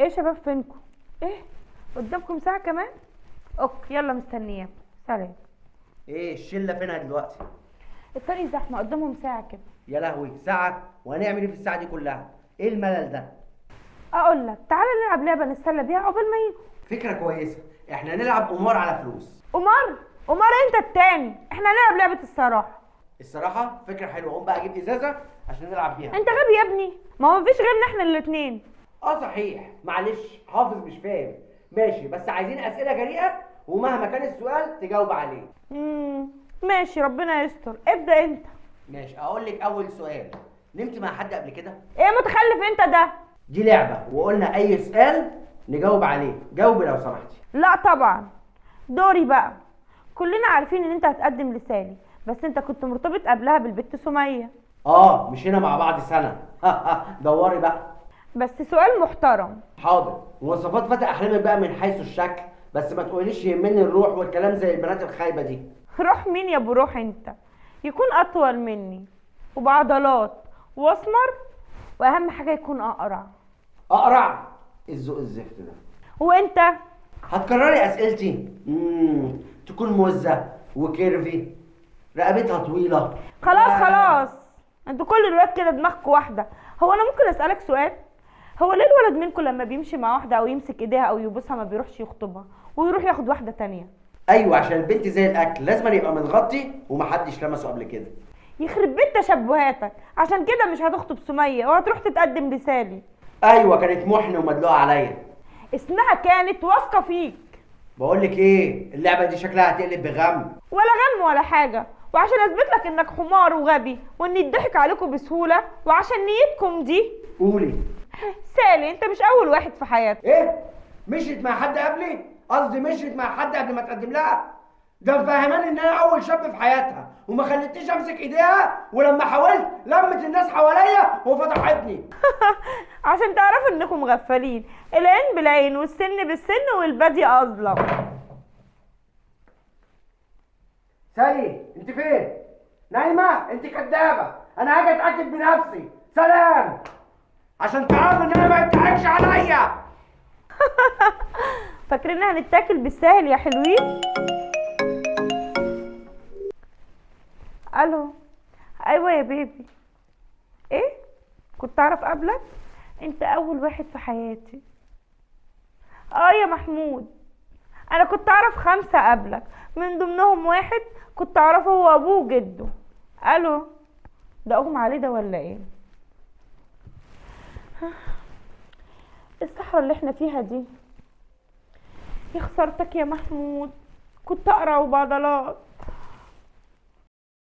يا شباب فينكم ايه قدامكم ساعه كمان اوكي يلا مستنياكم سلام ايه الشله فينها دلوقتي الطريق زحمه قدامهم ساعه كده يا لهوي ساعه وهنعمل ايه في الساعه دي كلها ايه الملل ده اقول لك تعالى نلعب لعبه نتسلى بيها عقبال ما يجوا فكره كويسه احنا نلعب قمار على فلوس قمر قمر انت التاني احنا هنلعب لعبه الصراحه الصراحه فكره حلوه قوم بقى اجيب ازازه عشان نلعب بيها انت غبي يا ابني ما هو مفيش غيرنا احنا الاتنين اه صحيح معلش حافظ مش فاهم ماشي بس عايزين اسئله جريئه ومهما كان السؤال تجاوب عليه امم ماشي ربنا يستر ابدا انت ماشي اقول لك اول سؤال نمت مع حد قبل كده ايه متخلف انت ده دي لعبه وقلنا اي سؤال نجاوب عليه جاوبي لو سمحتي لا طبعا دوري بقى كلنا عارفين ان انت هتقدم لسالي بس انت كنت مرتبط قبلها بالبت سميه اه مشينا مع بعض سنه دوري بقى بس سؤال محترم حاضر مواصفات فتى احلامك بقى من حيث الشكل بس ما تقوليش يهمني الروح والكلام زي البنات الخايبه دي روح مين يا ابو روح انت يكون اطول مني وبعضلات واسمر واهم حاجه يكون اقرع اقرع الذوق الزفت ده وانت هتكرري اسئلتي امم تكون موزه وكيرفي رقبتها طويله خلاص آه. خلاص انتوا كل الولاد كده دماغكم واحده هو انا ممكن اسالك سؤال هو ليه الولد منكم لما بيمشي مع واحده او يمسك ايديها او يبوسها ما بيروحش يخطبها ويروح ياخد واحده تانية ايوه عشان البنت زي الاكل لازم يبقى متغطي ومحدش لمسه قبل كده يخرب بيت تشبهاتك عشان كده مش هتخطب سميه وهتروح تتقدم لسالي ايوه كانت محن ومدلوقه عليا اسمها كانت واثقه فيك بقول لك ايه اللعبه دي شكلها هتقلب بغم ولا غم ولا حاجه وعشان اثبت لك انك حمار وغبي وان يضحك عليكم بسهوله وعشان نيتكم دي قولي سالي انت مش اول واحد في حياتك ايه مشيت مع حد قبلي قصدي مشيت مع حد قبل ما تقدم لها ده مفهماني ان انا اول شاب في حياتها وما خلتنيش امسك ايديها ولما حاولت لمت الناس حواليا وفتحتني عشان تعرفوا انكم مغفلين العين بالعين والسن بالسن والبادي اظلم سالي انت فين نايمه انت كدابه انا هاجي اتاكد بنفسي سلام عشان تعرف ان انا ما بتضحكش عليا فاكرين هنتاكل بالساهل يا حلوين الو ايوه يا بيبي ايه كنت اعرف قبلك انت اول واحد في حياتي اه يا محمود انا كنت اعرف خمسة قبلك من ضمنهم واحد كنت اعرفه هو ابوه وجده الو ده اغمى عليه ده ولا ايه الصحراء اللي احنا فيها دي يا خسارتك يا محمود كنت اقرع وبعضلات